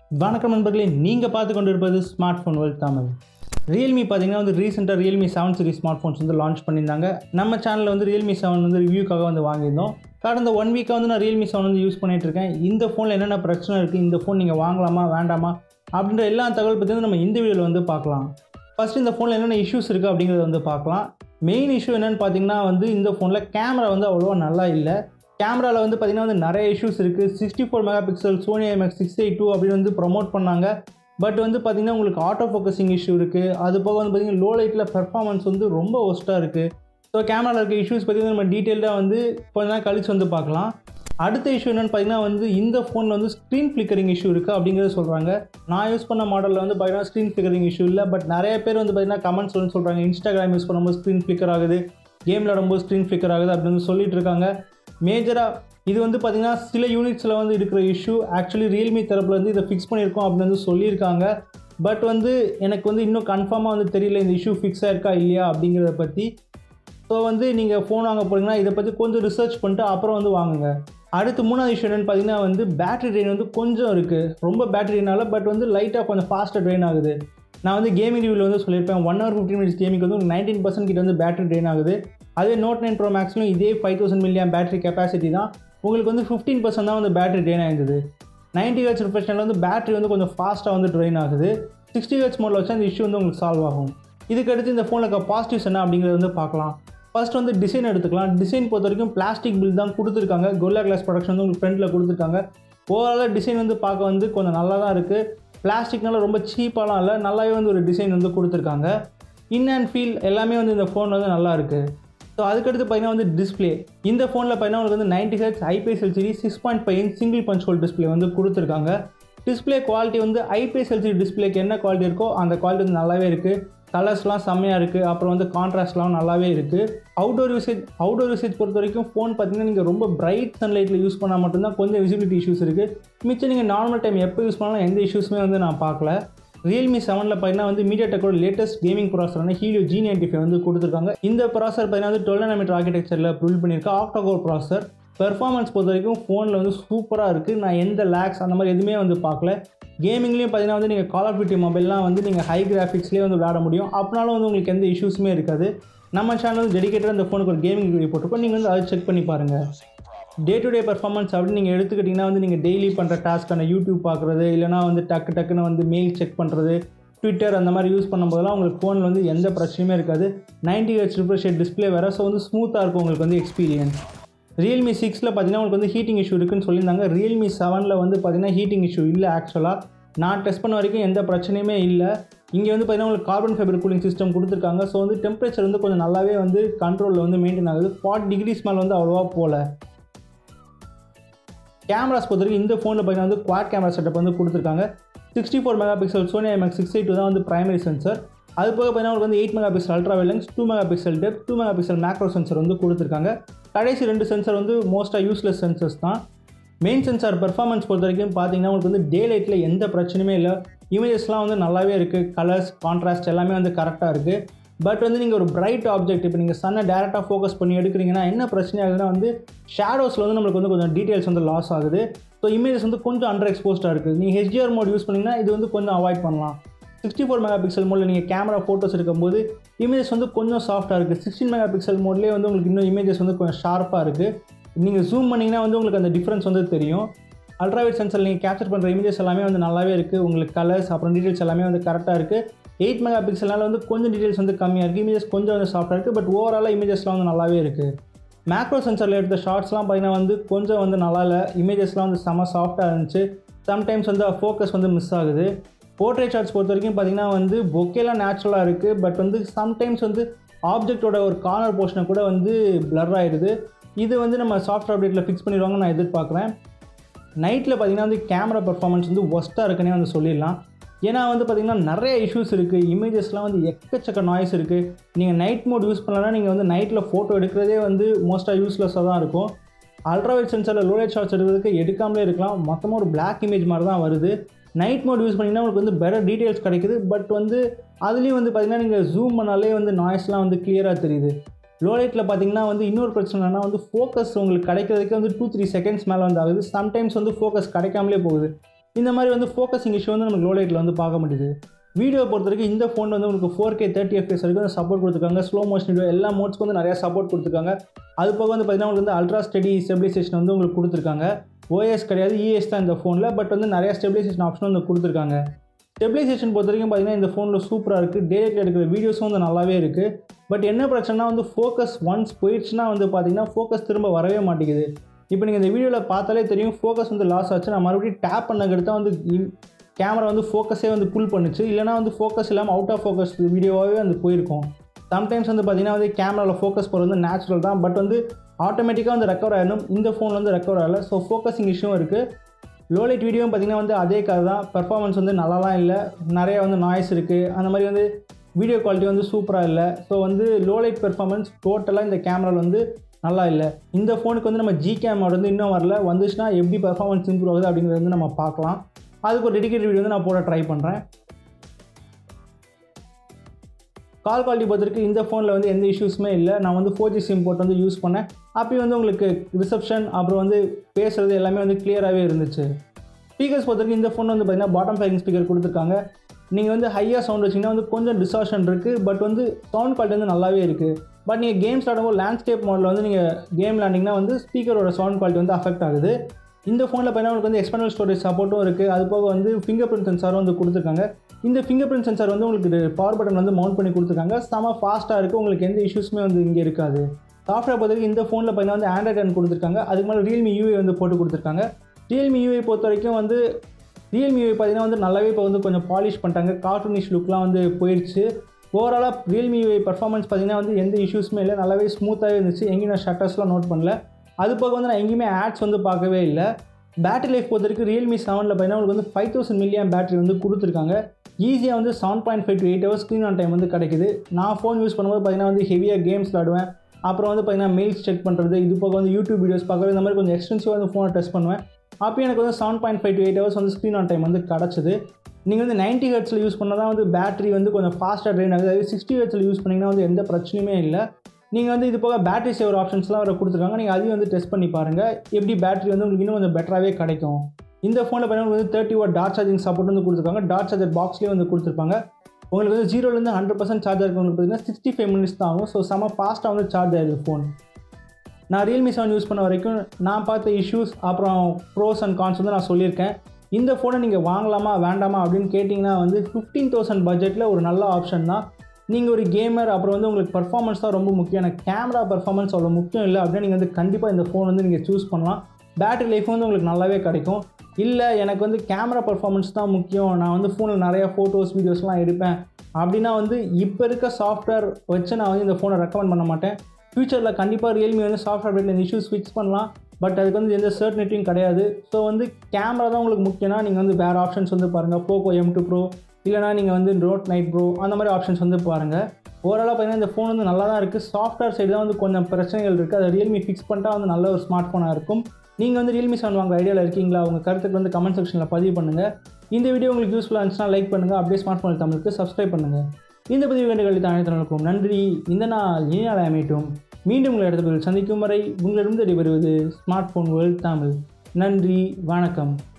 வணக்கம் நண்பர்களே நீங்கள் பார்த்து கொண்டு இருப்பது smartphone world Tamil Realme பார்த்தீங்கன்னா வந்து ரீசெண்டாக Realme seven series smartphones வந்து லான்ச் பண்ணியிருந்தாங்க நம்ம சேனலில் வந்து ரியல்மி செவன் வந்து ரிவ்யூக்காக வந்து வாங்கியிருந்தோம் கடந்த ஒன் வீக்காக வந்து நான் ரியல்மி செவன் வந்து யூஸ் பண்ணிட்டு இருக்கேன் இந்த ஃபோனில் என்னென்ன பிரச்சனை இருக்குது இந்த ஃபோன் நீங்கள் வாங்கலாமா வேண்டாமா அப்படின்ற எல்லா தகவல் பற்றி வந்து நம்ம இந்த வீடியோவில் வந்து பார்க்கலாம் ஃபஸ்ட்டு இந்த ஃபோனில் என்னென்ன இஷ்யூஸ் இருக்குது அப்படிங்கிறத வந்து பார்க்கலாம் மெயின் இஷ்யூ என்னென்னு பார்த்தீங்கன்னா வந்து இந்த ஃபோனில் கேமரா வந்து அவ்வளோவா நல்லா இல்லை கேமராவில் வந்து பார்த்திங்கன்னா வந்து நிறைய இஷ்யூஸ் இருக்குது sixty four mega pixel Sony IMX six eight two அப்படின்னு வந்து ப்ரொமோட் பண்ணாங்க பட் வந்து பார்த்திங்கன்னா உங்களுக்கு ஆட்டோ ஃபோக்கஸிங் இஷ்யூ இருக்குது அது போக வந்து பார்த்திங்கன்னா லோ லைட்டில் பெர்ஃபார்மன்ஸ் வந்து ரொம்ப ஒஸ்ட்டாக இருக்குது ஸோ கேமராவில் இருக்க இஷ்யூஸ் பற்றி வந்து நம்ம டீட்டெயில்டாக வந்து கொஞ்ச நேரம் கழிச்சு வந்து பார்க்கலாம் அடுத்த இஷ்யூ என்னென்னு பார்த்தீங்கன்னா வந்து இந்த ஃபோனில் வந்து ஸ்க்ரீன் ஃப்ளிக்கரிங் இஷ்யூ இருக்குது அப்படிங்கிறத சொல்கிறாங்க நான் யூஸ் பண்ண மாடலில் வந்து பார்த்தீங்கன்னா ஸ்க்ரீன் ஃப்ளிக்கரிங் இஷ்யூ இல்லை பட் நிறைய பேர் வந்து பார்த்தீங்கன்னா கமெண்ட்ஸ் வந்து சொல்கிறாங்க இன்ஸ்டாகிராம் யூஸ் பண்ணும்போது ஸ்க்ரீன் ஃப்ளிக்கர் ஆகுது கேம் விளாடும்போது ஸ்க்ரீன் ஃப்ளிக்கர் ஆகுது அப்படின்னு சொல்லிட்டு இருக்காங்க மேஜராக இது வந்து பார்த்திங்கன்னா சில யூனிட்ஸில் வந்து இருக்கிற இஷ்யூ ஆக்சுவலி ரியல்மி தரப்புல வந்து இதை ஃபிக்ஸ் பண்ணியிருக்கோம் அப்படின்னு வந்து சொல்லியிருக்காங்க பட் வந்து எனக்கு வந்து இன்னும் கன்ஃபார்மாக வந்து தெரியல இந்த இஷ்யூ ஃபிக்ஸ் ஆயிருக்கா இல்லையா அப்படிங்கிறத பற்றி ஸோ வந்து நீங்கள் ஃபோன் வாங்க போகிறீங்கன்னா இதை பற்றி கொஞ்சம் ரிசர்ச் பண்ணிட்டு அப்புறம் வந்து வாங்குங்க அடுத்து மூணாவது இஷ்யூ என்னென்னு பார்த்தீங்கன்னா வந்து பேட்டரி ட்ரெயின் வந்து கொஞ்சம் இருக்குது ரொம்ப பேட்டரினால பட் வந்து லைட்டாக கொஞ்சம் ஃபாஸ்ட்டாக ட்ரெயின் ஆகுது நான் வந்து கேமிங் ரிவியூவில் வந்து சொல்லியிருப்பேன் one hour fifteen minutes gaming வந்து ஒரு நைன்டீன் பர்சன்ட் கிட்ட வந்து பேட்டரி ட்ரெயின் ஆகுது அதே நோட் நைன் ப்ரோ மேக்ஸ்லையும் இதே five thousand milliamp battery capacity தான் உங்களுக்கு வந்து ஃபிஃப்டீன் பர்சன்ட் தான் வந்து பேட்டரி ட்ரெயின் ஆயிருந்தது நைன்டி ஹெச் ரிஃப்ரெஷனில் வந்து பேட்டரி வந்து கொஞ்சம் ஃபாஸ்ட்டாக வந்து ட்ரெயின் ஆகுது சிக்ஸ்டி ஹெச் மோடில் வச்சா இந்த இஷ்யூ வந்து உங்களுக்கு சால்வ் ஆகும் இதுக்கடுத்து இந்த ஃபோனில் இருக்க பாசிட்டிவ்ஸ் என்ன அப்படிங்கிறத வந்து பார்க்கலாம் ஃபர்ஸ்ட் வந்து டிசைன் எடுத்துக்கலாம் டிசைன் பொறுத்த வரைக்கும் பிளாஸ்டிக் பில் தான் கொடுத்துருக்காங்க கோல்லா கிளாஸ் ப்ரொடக்ஷன் வந்து உங்களுக்கு ஃப்ரண்ட்டில் கொடுத்துருக்காங்க ஓவராலாக டிசைன் வந்து பார்க்க வந்து கொஞ்சம் நல்லா தான் இருக்குது பிளாஸ்டிக்னால ரொம்ப சீப்பாலாம் இல்லை நல்லாவே வந்து ஒரு டிசைன் வந்து கொடுத்துருக்காங்க இன் அண்ட் ஃபீல் எல்லாமே வந்து இந்த ஃபோன் வந்து நல்லா இருக்குது ஸோ அதுக்கடுத்து பார்த்தீங்கன்னா வந்து டிஸ்பிளே இந்த ஃபோனில் பார்த்தீங்கன்னா உங்களுக்கு வந்து ninety H IPS LCD six point five inch single punch hole display வந்து கொடுத்துருக்காங்க டிஸ்பிளே குவாலிட்டி வந்து ஐபிஎஸ் எல்சிடி டிஸ்பிளேக்கு என்ன குவாலிட்டி இருக்கோ அந்த குவாலிட்டி வந்து நல்லாவே இருக்குது கலர்ஸ்லாம் செம்மையாக இருக்குது அப்புறம் வந்து கான்ட்ராஸ்ட்லாம் நல்லாவே இருக்குது அவுடோர் யூசேஜ் அவுடோர் யூசேஜ் பொறுத்த வரைக்கும் ஃபோன் பார்த்தீங்கன்னா நீங்கள் ரொம்ப பிரைட் சன்லைட்டில் யூஸ் பண்ணால் மட்டும்தான் கொஞ்சம் விசிபிலிட்டி இஷ்யூஸ் இருக்குது மிச்சம் நீங்கள் நார்மல் டைம் எப்போ யூஸ் பண்ணாலும் எந்த இஷ்யூஸுமே வந்து நான் பார்க்கல ரியல்மி செவனில் பார்த்தீங்கன்னா வந்து மீடியா டெக்கோட லேட்டஸ்ட் கேமிங் ப்ராசரான ஹீலியோ ஜி நைன்டி ஃபைவ் வந்து கொடுத்துருக்காங்க இந்த ப்ராசர் பார்த்தீங்கன்னா வந்து டுவெல் நானோமீட்டர் ஆர்கிடெக்சரில் ப்ரூவ் பண்ணியிருக்க ஆக்டோகோர் ப்ராசர் பெர்ஃபார்மன்ஸ் பொறுத்த வரைக்கும் ஃபோனில் வந்து சூப்பராக இருக்குது நான் எந்த லேக்ஸ் அந்த மாதிரி எதுவுமே வந்து பார்க்கல கேமிங்லேயும் பார்த்தீங்கன்னா வந்து நீங்கள் கால் ஆஃப் டியூட்டி மொபைல்லாம் வந்து நீங்கள் ஹை கிராஃபிக்ஸ்லேயே வந்து விளையாட முடியும் அப்படினாலும் வந்து உங்களுக்கு எந்த இஷ்யூஸுமே இருக்காது நம்ம சேனல் வந்து டெடிக்கேட்டட் அந்த ஃபோனுக்கு ஒரு கேமிங் ரிவ்யூ போட்டிருக்கோம் நீங்கள் வந்து அதை செக் பண்ணி பாருங்கள் டே டு டே பர்ஃபார்மன்ஸ் அப்படின்னு நீங்கள் எடுத்துக்கிட்டிங்கன்னா வந்து நீங்கள் டெய்லி பண்ணுற டாஸ்க்கான யூடியூப் பார்க்குறது இல்லைனா வந்து டக்கு டக்குன்னு வந்து மெயில் செக் பண்ணுறது ட்விட்டர் அந்த மாதிரி யூஸ் பண்ணும்போதெல்லாம் உங்களுக்கு ஃபோனில் வந்து எந்த பிரச்சனையுமே இருக்காது நைன்டி ஹெச் ரிஃப்ரெஷ் டிஸ்பிளே வேறு ஸோ வந்து ஸ்மூத்தாக இருக்கும் உங்களுக்கு வந்து எக்ஸ்பீரியன்ஸ் ரியல்மி சிக்ஸில் பார்த்தீங்கன்னா உங்களுக்கு வந்து ஹீட்டிங் இஷ்யூ இருக்குன்னு சொல்லியிருந்தாங்க ரியல்மி செவனில் வந்து பார்த்தீங்கன்னா ஹீட்டிங் இஷ்யூ இல்லை ஆக்சுவலாக நான் டெஸ்ட் பண்ண வரைக்கும் எந்த பிரச்சனையுமே இல்லை இங்கே வந்து பார்த்தீங்கன்னா உங்களுக்கு கார்பன் ஃபைபர் கூலிங் சிஸ்டம் கொடுத்துருக்காங்க ஸோ வந்து டெம்பரேச்சர் வந்து கொஞ்சம் நல்லாவே வந்து கண்ட்ரோலில் வந்து மெயின்டைன் ஆகுது ஃபார்ட்டி டிகிரிஸ் மேலே வந்து அவ்வளோவா போகல கேமராஸ் பொறுத்த வரைக்கும் இந்த ஃபோனில் பார்த்தீங்கன்னா வந்து குவாட் கேமரா செட்டப் வந்து கொடுத்துருக்காங்க sixty four mega pixel Sony IMX six eight தான் வந்து பிரைமரி சென்சர் அது போக பார்த்தீங்கன்னா உங்களுக்கு வந்து எயிட் மெகா பிக்சல் அல்ட்ரா வெலன்ஸ் two mega pixel depth two mega pixel macro sensor வந்து கொடுத்துருக்காங்க கடைசி ரெண்டு சென்சர் வந்து மோஸ்ட்டாக யூஸ்லெஸ் சென்சர்ஸ் தான் மெயின் சென்சார் பெர்ஃபார்மன்ஸ் பொறுத்த வரைக்கும் பார்த்தீங்கன்னா உங்களுக்கு வந்து டே லைட்டில் எந்த பிரச்சனையுமே இல்லை இமேஜஸ்லாம் வந்து நல்லாவே இருக்குது கலர்ஸ் கான்ட்ராஸ்ட் எல்லாமே வந்து கரெக்டாக இருக்குது பட் வந்து நீங்கள் ஒரு பிரைட் ஆப்ஜெக்ட் இப்போ நீங்கள் சன்னை டேரெக்டாக ஃபோக்கஸ் பண்ணி எடுக்கிறீங்கன்னா என்ன பிரச்சனை ஆகுதுன்னா வந்து ஷேடோஸில் வந்து நம்மளுக்கு வந்து கொஞ்சம் டீட்டெயில்ஸ் வந்து லாஸ் ஆகுது ஸோ இமேஜஸ் வந்து கொஞ்சம் அண்டர் எக்ஸ்போஸ்டாக இருக்குது நீங்கள் ஹெச்டிஆர் மோட் யூஸ் பண்ணிங்கன்னா இது வந்து கொஞ்சம் அவாய்ட் பண்ணலாம் சிக்ஸ்டி ஃபோர் மெகா பிக்சல் மோடில் நீங்கள் கேமரா ஃபோட்டோஸ் எடுக்கும்போது இமேஜஸ் வந்து கொஞ்சம் சாஃப்ட்டாக இருக்குது சிக்ஸ்டீன் மெகா பிக்சல் மோட்லேயே வந்து உங்களுக்கு இன்னும் இமேஜஸ் வந்து கொஞ்சம் ஷார்ப்பாக இருக்குது நீங்கள் ஜூம் பண்ணிங்கன்னா வந்து உங்களுக்கு அந்த டிஃப்ரென்ஸ் வந்து தெரியும் அல்ட்ராவைட் சென்சர் நீங்கள் கேப்சர் பண்ணுற இமேஜஸ் எல்லாமே வந்து நல்லாவே இருக்குது உங்களுக்கு கலர்ஸ் அப்புறம் டீட்டெயில்ஸ் எல்லாமே வந்து கரெக்டாக இருக்குது எயிட் மெகா பிக்சல்னால வந்து கொஞ்சம் டீட்டெயில்ஸ் வந்து கம்மியாக இருக்குது இமேஜஸ் கொஞ்சம் வந்து சாஃப்டாக இருக்குது பட் ஓவராலாக இமேஜஸ்லாம் வந்து நல்லாவே இருக்குது மேக்ரோ சென்சரில் எடுத்த ஷார்ட்ஸ்லாம் பார்த்தீங்கன்னா வந்து கொஞ்சம் வந்து நல்லா இல்லை இமேஜஸ்லாம் வந்து செம்ம சாஃப்டாக இருந்துச்சு சம்டைம்ஸ் வந்து ஃபோக்கஸ் வந்து மிஸ் ஆகுது போர்ட்ரேட் ஷார்ட்ஸ் பொறுத்த வரைக்கும் பார்த்தீங்கன்னா வந்து பொக்கேலாம் நேச்சுரலாக இருக்குது பட் வந்து சம்டைம்ஸ் வந்து ஆப்ஜெக்டோட ஒரு கார்னர் போர்ஷனை கூட வந்து பிளர் ஆகிடுது இது வந்து நம்ம சாஃப்ட்வேர் அப்டேட்டில் ஃபிக்ஸ் பண்ணிடுவாங்கன்னு நான் எதிர்பார்க்குறேன் நைட்டில் பார்த்தீங்கன்னா வந்து கேமரா பர்ஃபார்மன்ஸ் வந்து ஒஸ்ட்டாக இருக்குன்னே வந்து சொல்லிடலாம் ஏன்னா வந்து பார்த்திங்கன்னா நிறைய இஷ்யூஸ் இருக்குது இமேஜஸ்லாம் வந்து எக்கச்சக்க நாய்ஸ் இருக்குது நீங்கள் நைட் மோட் யூஸ் பண்ணலன்னா நீங்கள் வந்து நைட்டில் ஃபோட்டோ எடுக்கிறதே வந்து மோஸ்ட்டாக யூஸ்லெஸ்ஸாக தான் இருக்கும் அல்ட்ராவைட் சென்சரில் லோலைட் ஷார்ட்ஸ் எடுக்கிறதுக்கு எடுக்காமலே இருக்கலாம் மொத்தமாக ஒரு பிளாக் இமேஜ் மாதிரி தான் வருது நைட் மோட் யூஸ் பண்ணிங்கன்னா உங்களுக்கு வந்து பெட்டர் டீட்டெயில்ஸ் கிடைக்குது பட் வந்து அதுலேயும் வந்து பார்த்திங்கன்னா நீங்கள் ஜூம் பண்ணாலே வந்து நாய்ஸ்லாம் வந்து கிளியராக தெரியுது லோ லைட்டில் பார்த்தீங்கன்னா வந்து இன்னொரு பிரச்சனை என்னன்னா வந்து ஃபோக்கஸ் உங்களுக்கு கிடைக்கிறதுக்கு வந்து டூ த்ரீ செகண்ட்ஸ் மேலே வந்து ஆகுது சம்டைம்ஸ் வந்து ஃபோக்கஸ் கிடைக்காமலே போகுது இந்த மாதிரி வந்து ஃபோக்கஸிங் இஷ்யூ வந்து நமக்கு லோ லைட்டில் வந்து பார்க்க முடியுது வீடியோ பொறுத்த வரைக்கும் இந்த ஃபோன் வந்து உங்களுக்கு ஃபோர் கே தேர்ட்டி எஃப்எஸ் வரைக்கும் சப்போர்ட் கொடுத்துருக்காங்க ஸ்லோ மோஷன் வீடியோ எல்லா மோட்ஸ்க்கு வந்து நிறையா சப்போர்ட் கொடுத்துருக்காங்க அது போக வந்து பார்த்தீங்கன்னா உங்களுக்கு வந்து அல்ட்ரா ஸ்டடி ஸ்டெபிலைசேஷன் வந்து உங்களுக்கு கொடுத்துருக்காங்க ஓஎஸ் கிடையாது இஎஸ் தான் இந்த ஃபோனில் பட் வந்து நிறையா ஸ்டெபிலைசேஷன் ஆப்ஷன் வந்து கொடுத்துருக்காங்க ஸ்டெபிலைசேஷன் பொறுத்த வரைக்கும் பார்த்தீங்கன்னா இந்த ஃபோனில் சூப்பராக இருக்குது டேரக்டில் எடுக்கிற வீடியோஸும் வந்து நல்லாவே இருக்குது பட் என்ன பிரச்சனைனா வந்து ஃபோக்கஸ் ஒன்ஸ் போயிடுச்சுன்னா வந்து பார்த்தீங்கன்னா ஃபோக்கஸ் திரும்ப வரவே மாட்டேங்குது இப்போ நீங்கள் இந்த வீடியோவில் பார்த்தாலே தெரியும் ஃபோக்கஸ் வந்து லாஸ் ஆச்சு நான் மறுபடியும் டேப் பண்ணக்கடுத்து தான் வந்து கேமரா வந்து ஃபோக்கஸே வந்து புல் பண்ணுச்சு இல்லைனா வந்து ஃபோக்கஸ் இல்லாமல் அவுட் ஆஃப் ஃபோக்கஸ் வீடியோவாகவே வந்து போயிருக்கும் சம்டைம்ஸ் வந்து பார்த்தீங்கன்னா வந்து கேமராவில் ஃபோக்கஸ் போகிறது வந்து நேச்சுரல் தான் பட் வந்து ஆட்டோமேட்டிக்காக வந்து ரெக்கவர் ஆகிடும் இந்த ஃபோனில் வந்து ரெக்கவர் ஆகலை ஸோ ஃபோக்கஸிங் இஷ்யூவும் இருக்குது லோ லைட் வீடியோவும் பார்த்தீங்கன்னா வந்து அதே கதை தான் பெர்ஃபார்மன்ஸ் வந்து நல்லாலாம் இல்லை நிறைய வந்து நாய்ஸ் இருக்குது அந்த மாதிரி வந்து வீடியோ குவாலிட்டி வந்து சூப்பராக இல்லை ஸோ வந்து லோ லைட் பெர்ஃபார்மன்ஸ் டோட்டலாக இந்த கேமராவில் வந்து நல்லா இல்லை இந்த ஃபோனுக்கு வந்து நம்ம ஜி கேமரா வந்து இன்னும் வரல வந்துச்சுன்னா எப்படி பெர்ஃபார்மன்ஸ் இம்ப்ரூவ் ஆகுது அப்படிங்கிறது வந்து நம்ம பார்க்கலாம் அதுக்கு ஒரு டெடிகேட் வீடியோ வந்து நான் போட ட்ரை பண்ணுறேன் கால் குவாலிட்டி பொறுத்தவரைக்கும் இந்த ஃபோனில் வந்து எந்த இஷ்யூஸுமே இல்லை நான் வந்து ஃபோர் ஜி சிம் போட்டு வந்து யூஸ் பண்ணேன் அப்பயும் வந்து உங்களுக்கு ரிசப்ஷன் அப்புறம் வந்து பேசுகிறது எல்லாமே வந்து கிளியராகவே இருந்துச்சு ஸ்பீக்கர்ஸ் பொறுத்தவரைக்கும் இந்த ஃபோன் வந்து பார்த்தீங்கன்னா பாட்டம் ஃபேரிங் ஸ்பீக்கர் கொடுத்துருக்காங்க நீங்கள் வந்து ஹையாக சவுண்ட் வச்சிங்கன்னா வந்து கொஞ்சம் டிசார்ஷன் இருக்குது பட் வந்து சவுண்ட் குவாலிட்டி வந்து நல்லாவே இருக்குது பட் நீங்கள் கேம்ஸ் விளாடும்போது லேண்ட்ஸ்கேப் மோடில் வந்து நீங்கள் கேம் விளாண்டிங்கன்னா வந்து ஸ்பீக்கரோட சவுண்ட் குவாலிட்டி வந்து அஃபெக்ட் ஆகுது இந்த ஃபோனில் பார்த்தீங்கன்னா உங்களுக்கு வந்து எக்ஸ்டர்னல் ஸ்டோரேஜ் சப்போர்ட்டும் இருக்குது அது போக வந்து ஃபிங்கர் பிரிண்ட் சென்சாரும் வந்து கொடுத்துருக்காங்க இந்த ஃபிங்கர் பிரிண்ட் சென்சார் வந்து உங்களுக்கு பவர் பட்டன் வந்து மவுண்ட் பண்ணி கொடுத்துருக்காங்க செம ஃபாஸ்ட்டாக இருக்குது உங்களுக்கு எந்த இஷ்யூஸுமே வந்து இங்கே இருக்காது சாஃப்ட்வேர் பொறுத்தவரைக்கும் இந்த ஃபோனில் பார்த்தீங்கன்னா வந்து ஆண்ட்ராய்ட் டென் கொடுத்துருக்காங்க அதுக்கு மேலே ரியல்மி யூஏ வந்து போட்டு கொடுத்துருக்காங்க ரியல்மி யூஏ பொறுத்த வரைக்கும் வந்து ரியல்மி யூஏ பார்த்தீங்கன்னா வந்து நல்லாவே இப்போ வந்து கொஞ்சம் பாலிஷ் பண்ணிட்டாங்க கார்ட்டூனிஷ் லுக்லாம் வந்து போயிடுச்சு ஓவராலாக ரியல்மி யூஏ பர்ஃபார்மன்ஸ் பார்த்தீங்கன்னா வந்து எந்த இஷ்யூஸுமே இல்லை நல்லாவே ஸ்மூத்தாகவே இருந்துச்சு எங்கேயும் நான் ஷட்டர்ஸ்லாம் நோட் பண்ணல அது போக வந்து நான் எங்கேயுமே ஆட்ஸ் வந்து பார்க்கவே இல்லை பேட்டரி லைஃப் பொறுத்த வரைக்கும் ரியல்மி செவனில் பார்த்தீங்கன்னா உங்களுக்கு வந்து ஃபைவ் தௌசண்ட் மில்லியம் பேட்டரி வந்து கொடுத்துருக்காங்க ஈஸியாக வந்து seven point five to eight hours screen on time வந்து கிடைக்குது நான் ஃபோன் யூஸ் பண்ணும்போது பார்த்தீங்கன்னா வந்து ஹெவியாக கேம்ஸ் விளாடுவேன் அப்புறம் வந்து பார்த்தீங்கன்னா மெயில்ஸ் செக் பண்ணுறது இது போக வந்து யூடியூப் வீடியோஸ் பார்க்குறது இந்த மாதிரி கொஞ்சம் எக்ஸ்டென்சிவாக வந்து ஃபோனை டெஸ்ட் பண்ணுவேன் அப்போ எனக்கு வந்து seven point five to eight hours வந்து ஸ்க்ரீன் ஆன் டைம் வந்து கிடச்சிது நீங்கள் வந்து நைன்ட்டி ஹெட்ஸில் யூஸ் பண்ணால் தான் வந்து பேட்டரி வந்து கொஞ்சம் ஃபாஸ்ட்டாக ட்ரெயின் ஆகுது அதே சிக்ஸ்டி ஹெட்ஸில் யூஸ் பண்ணிங்கன்னா வந்து எந்த பிரச்சனையுமே இல்லை நீங்கள் வந்து இது போக பேட்டரி சேவர் ஆப்ஷன்ஸ்லாம் வர கொடுத்துருக்காங்க நீங்கள் அதையும் வந்து டெஸ்ட் பண்ணி பாருங்கள் எப்படி பேட்டரி வந்து உங்களுக்கு இன்னும் கொஞ்சம் பெட்டராகவே கிடைக்கும் இந்த ஃபோனில் பார்த்தீங்கன்னா வந்து தேர்ட்டி வாட் டாட் சார்ஜிங் சப்போர்ட் வந்து கொடுத்துருக்காங்க டாட் சார்ஜர் பாக்ஸ்லேயே வந்து கொடுத்துருப்பாங்க உங்களுக்கு வந்து ஜீரோலேருந்து ஹண்ட்ரட் பர்சன்ட் சார்ஜ் இருக்கவங்களுக்கு பார்த்தீங்கன்னா சிக்ஸ்டி ஃபைவ் மினிட்ஸ் தான் ஆகும் ஸோ செம்ம ஃபாஸ்ட்டாக வந்து சார்ஜ் ஆகிடுது ஃபோன் நான் ரியல்மி செவன் யூஸ் பண்ண வரைக்கும் நான் பார்த்த இஷ்யூஸ் அப்புறம் ப்ரோஸ் அண்ட் கான்ஸ் வந்து நான் சொல்லியிருக்கேன் இந்த ஃபோனை நீங்கள் வாங்கலாமா வேண்டாமா அப்படின்னு கேட்டிங்கன்னா வந்து ஃபிஃப்டீன் தௌசண்ட் பட்ஜெட்டில் ஒரு நல்ல ஆப்ஷன் தான் நீங்கள் ஒரு கேமர் அப்புறம் வந்து உங்களுக்கு பர்ஃபார்மன்ஸ் தான் ரொம்ப முக்கியம் எனக்கு கேமரா பர்ஃபார்மன்ஸ் அவ்வளோ முக்கியம் இல்லை அப்படின்னு நீங்கள் வந்து கண்டிப்பாக இந்த ஃபோன் வந்து நீங்கள் சூஸ் பண்ணலாம் பேட்டரி லைஃப் வந்து உங்களுக்கு நல்லாவே கிடைக்கும் இல்லை எனக்கு வந்து கேமரா பர்ஃபார்மன்ஸ் தான் முக்கியம் நான் வந்து ஃபோனில் நிறைய ஃபோட்டோஸ் வீடியோஸ்லாம் எடுப்பேன் அப்படின்னா வந்து இப்போ இருக்க சாஃப்ட்வேர் வச்சு நான் வந்து இந்த ஃபோனை ரெக்கமெண்ட் பண்ண மாட்டேன் ஃப்யூச்சரில் கண்டிப்பாக ரியல்மி வந்து சாஃப்ட்வேர் அப்டேட்டில் இந்த இஷ்யூஸ் ஃபிக்ஸ் பண்ணலாம் பட் அதுக்கு வந்து எந்த சர்டினிட்டியும் கிடையாது ஸோ வந்து கேமரா தான் உங்களுக்கு முக்கியம்னா நீங்கள் வந்து வேறு ஆப்ஷன்ஸ் வந்து பாருங்கள் போக்கோ எம் டூ ப்ரோ இல்லைனா நீங்கள் வந்து ரோட் நைட் ப்ரோ அந்த மாதிரி ஆப்ஷன்ஸ் வந்து பாருங்கள் ஓவராலாக பார்த்தீங்கன்னா இந்த ஃபோன் வந்து நல்லா தான் இருக்குது சாஃப்ட்வேர் சைடு தான் வந்து கொஞ்சம் பிரச்சனைகள் இருக்குது அதை ரியல்மி ஃபிக்ஸ் பண்ணிட்டா வந்து நல்ல ஒரு ஸ்மார்ட் ஃபோனாக இருக்கும் நீங்கள் வந்து ரியல்மி செவன் வாங்க ஐடியாவில் இருக்கீங்களா உங்கள் கருத்துக்கு வந்து கமெண்ட் செக்ஷனில் பதிவு பண்ணுங்கள் இந்த வீடியோ உங்களுக்கு யூஸ்ஃபுல்லாக இருந்துச்சுன்னா லைக் பண்ணுங்கள் அப்படியே ஸ்மார்ட் ஃபோன் தமிழுக்கு சப்ஸ்கிரைப் பண்ணுங்கள் இந்த பதிவு கண்டுகளில் அனைத்து நன்றி இந்த நாள் இனி நாள் அமையட்டும் மீண்டும் உங்களை இடத்துல சந்திக்கும் வரை உங்களிடம் வருவது ஸ்மார்ட் ஃபோன் வேர்ல்ட் தமிழ் நன்றி வணக்கம்